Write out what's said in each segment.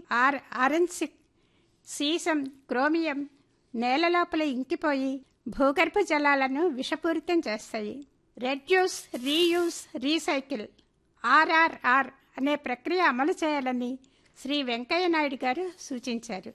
are ఆరెన్సిక్ sesame chromium నేల లోపల ఇంకిపోయి భూగర్భ జలాలను విషపూరితం చేస్తాయి రెడ్యూస్ రీయూస్ రీసైకిల్ ఆర్ఆర్ఆర్ అనే ప్రక్రియ అమలు చేయాలని శ్రీ వెంకయ్య నాయుడు గారు సూచించారు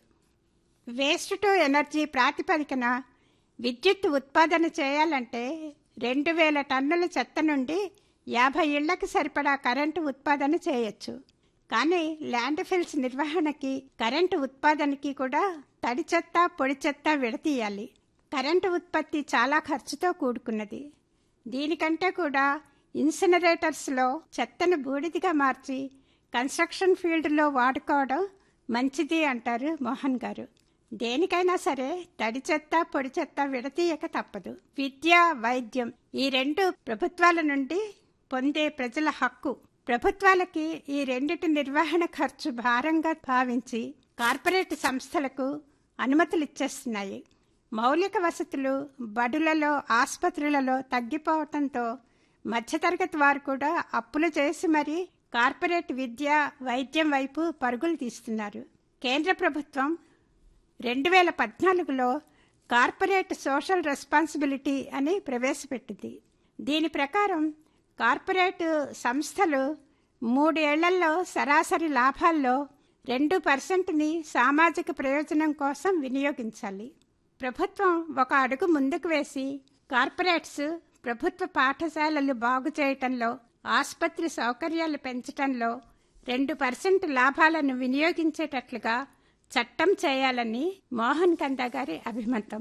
వేస్ట్ టు ఎనర్జీ ప్రాతిపదికన విద్యుత్ ఉత్పాదన చేయాలంటే రెండు వేల టన్నుల చెత్త నుండి యాభై ఇళ్లకు సరిపడా కరెంటు ఉత్పాదన చేయొచ్చు కానీ ల్యాండ్ ఫిల్స్ నిర్వహణకి కరెంటు ఉత్పాదనకి కూడా తడి చెత్త పొడి చెత్త విడతీయాలి కరెంటు ఉత్పత్తి చాలా ఖర్చుతో కూడుకున్నది దీనికంటే కూడా ఇన్సినరేటర్స్లో చెత్తను బూడిదిగా మార్చి కన్స్ట్రక్షన్ ఫీల్డ్లో వాడుకోవడం మంచిది అంటారు మోహన్ గారు దేనికైనా సరే తడి చెత్త పొడి చెత్త విడతీయక తప్పదు విద్య వైద్యం ఈ రెండు ప్రభుత్వాల నుండి పొందే ప్రజల హక్కు ప్రభుత్వాలకి ఈ రెండిటి నిర్వహణ ఖర్చు భారంగా భావించి కార్పొరేట్ సంస్థలకు అనుమతులు ఇచ్చేస్తున్నాయి మౌలిక వసతులు బడులలో ఆసుపత్రులలో తగ్గిపోవటంతో మధ్యతరగతి వారు కూడా అప్పులు చేసి మరీ కార్పొరేట్ విద్య వైద్యం వైపు పరుగులు తీస్తున్నారు కేంద్ర ప్రభుత్వం రెండు వేల పద్నాలుగులో కార్పొరేట్ సోషల్ రెస్పాన్సిబిలిటీ అని ప్రవేశపెట్టింది దీని ప్రకారం కార్పొరేట్ సంస్థలు మూడేళ్లలో సరాసరి లాభాల్లో రెండు పర్సెంట్ని సామాజిక ప్రయోజనం కోసం వినియోగించాలి ప్రభుత్వం ఒక అడుగు ముందుకు వేసి కార్పొరేట్స్ ప్రభుత్వ పాఠశాలలు బాగు చేయటంలో ఆసుపత్రి సౌకర్యాలు పెంచటంలో రెండు పర్సెంట్ లాభాలను వినియోగించేటట్లుగా చట్టం చేయాలని మోహన్ కందా గారి అభిమతం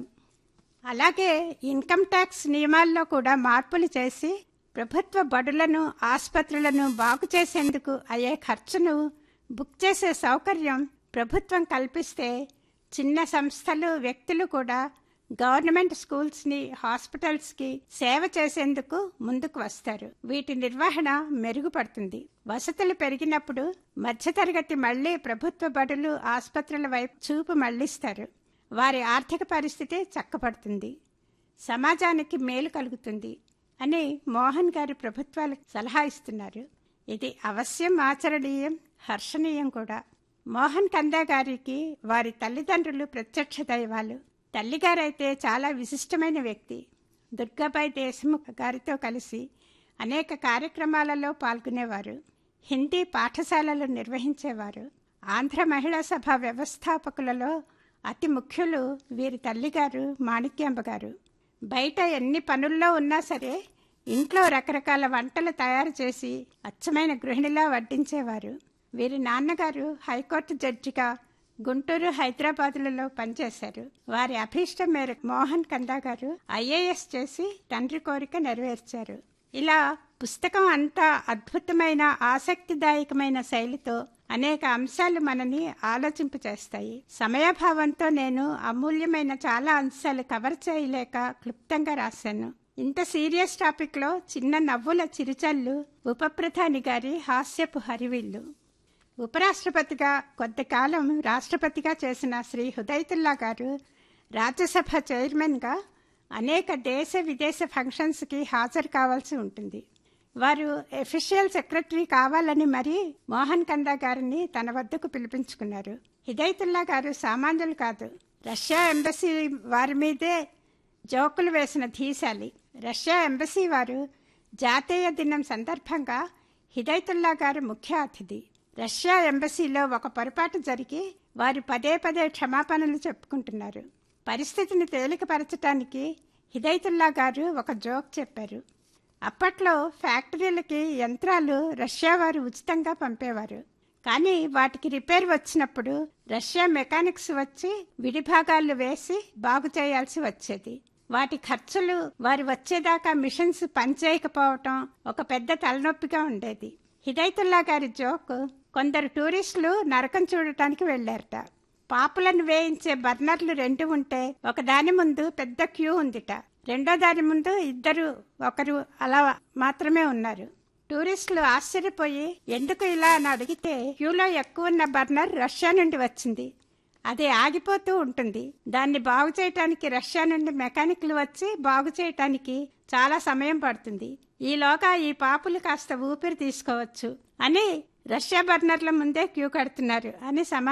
అలాగే ఇన్కమ్ ట్యాక్స్ నియమాల్లో కూడా మార్పులు చేసి ప్రభుత్వ బడులను ఆసుపత్రులను బాగు చేసేందుకు అయ్యే ఖర్చును బుక్ చేసే సౌకర్యం ప్రభుత్వం కల్పిస్తే చిన్న సంస్థలు వ్యక్తులు కూడా గవర్నమెంట్ స్కూల్స్ని హాస్పిటల్స్కి సేవ చేసేందుకు ముందుకు వస్తారు వీటి నిర్వహణ మెరుగుపడుతుంది వసతులు పెరిగినప్పుడు మధ్యతరగతి మళ్లీ ప్రభుత్వ బడులు ఆసుపత్రుల వైపు చూపు మళ్లిస్తారు వారి ఆర్థిక పరిస్థితి చక్కబడుతుంది సమాజానికి మేలు కలుగుతుంది అని మోహన్ గారి ప్రభుత్వాలకు సలహా ఇస్తున్నారు ఇది అవశ్యం ఆచరణీయం హర్షణీయం కూడా మోహన్ కందా గారికి వారి తల్లిదండ్రులు ప్రత్యక్ష దైవాలు తల్లిగారైతే చాలా విశిష్టమైన వ్యక్తి దుర్గాబాయి దేశముఖ్ గారితో కలిసి అనేక కార్యక్రమాలలో పాల్గొనేవారు హిందీ పాఠశాలలు నిర్వహించేవారు ఆంధ్ర మహిళా సభ వ్యవస్థాపకులలో అతి ముఖ్యులు వీరి తల్లిగారు మాణిక్యాంబ గారు బయట ఎన్ని పనుల్లో ఉన్నా సరే ఇంట్లో రకరకాల వంటలు తయారు చేసి అచ్చమైన గృహిణిలా వడ్డించేవారు వీరి నాన్నగారు హైకోర్టు జడ్జిగా గుంటూరు హైదరాబాదులలో పనిచేశారు వారి అభీష్టం మేరకు మోహన్ కందా గారు ఐఏఎస్ చేసి తండ్రి కోరిక నెరవేర్చారు ఇలా పుస్తకం అంతా అద్భుతమైన ఆసక్తిదాయకమైన శైలితో అనేక అంశాలు మనని ఆలోచింపు చేస్తాయి సమయాభావంతో నేను అమూల్యమైన చాలా అంశాలు కవర్ చేయలేక క్లుప్తంగా రాశాను ఇంత సీరియస్ టాపిక్లో చిన్న నవ్వుల చిరుచల్లు ఉపప్రధాని గారి హాస్యపు హరివిల్లు ఉపరాష్ట్రపతిగా కొంతకాలం రాష్ట్రపతిగా చేసిన శ్రీ హుదైతుల్లా గారు రాజ్యసభ చైర్మన్గా అనేక దేశ విదేశ ఫంక్షన్స్కి హాజరు కావాల్సి ఉంటుంది వారు ఎఫిషియల్ సెక్రటరీ కావాలని మరీ మోహన్ కందా గారిని తన వద్దకు పిలిపించుకున్నారు హిదైతుల్లా గారు సామాన్యులు కాదు రష్యా ఎంబసీ వారి మీదే జోకులు వేసిన ధీశాలి రష్యా ఎంబసీ వారు జాతీయ దినం సందర్భంగా హిదైతుల్లా గారు ముఖ్య అతిథి రష్యా ఎంబసీలో ఒక పొరపాటు జరిగి వారు పదే పదే క్షమాపణలు చెప్పుకుంటున్నారు పరిస్థితిని తేలికపరచడానికి హిదైతుల్లా గారు ఒక జోక్ చెప్పారు అప్పట్లో ఫ్యాక్టరీలకి యంత్రాలు రష్యా వారు ఉచితంగా పంపేవారు కానీ వాటికి రిపేర్ వచ్చినప్పుడు రష్యా మెకానిక్స్ వచ్చి విడిభాగాలు వేసి బాగు చేయాల్సి వచ్చేది వాటి ఖర్చులు వారు వచ్చేదాకా మిషన్స్ పనిచేయకపోవటం ఒక పెద్ద తలనొప్పిగా ఉండేది హిదైతుల్లా గారి జోక్ కొందరు టూరిస్టులు నరకం చూడటానికి వెళ్లారట పాపులను వేయించే బర్నర్లు రెండు ఉంటే ఒక దాని ముందు పెద్ద క్యూ ఉందిట రెండో దాని ముందు ఇద్దరు ఒకరు అలా మాత్రమే ఉన్నారు టూరిస్టులు ఆశ్చర్యపోయి ఎందుకు ఇలా అని అడిగితే క్యూలో ఎక్కువ ఉన్న బర్నర్ రష్యా నుండి వచ్చింది అది ఆగిపోతూ ఉంటుంది దాన్ని బాగు చేయటానికి రష్యా నుండి మెకానిక్లు వచ్చి బాగు చేయటానికి చాలా సమయం పడుతుంది ఈలోగా ఈ పాపులు కాస్త ఊపిరి తీసుకోవచ్చు అని రష్యా బర్నర్ల ముందే క్యూ కడుతున్నారు అని సమా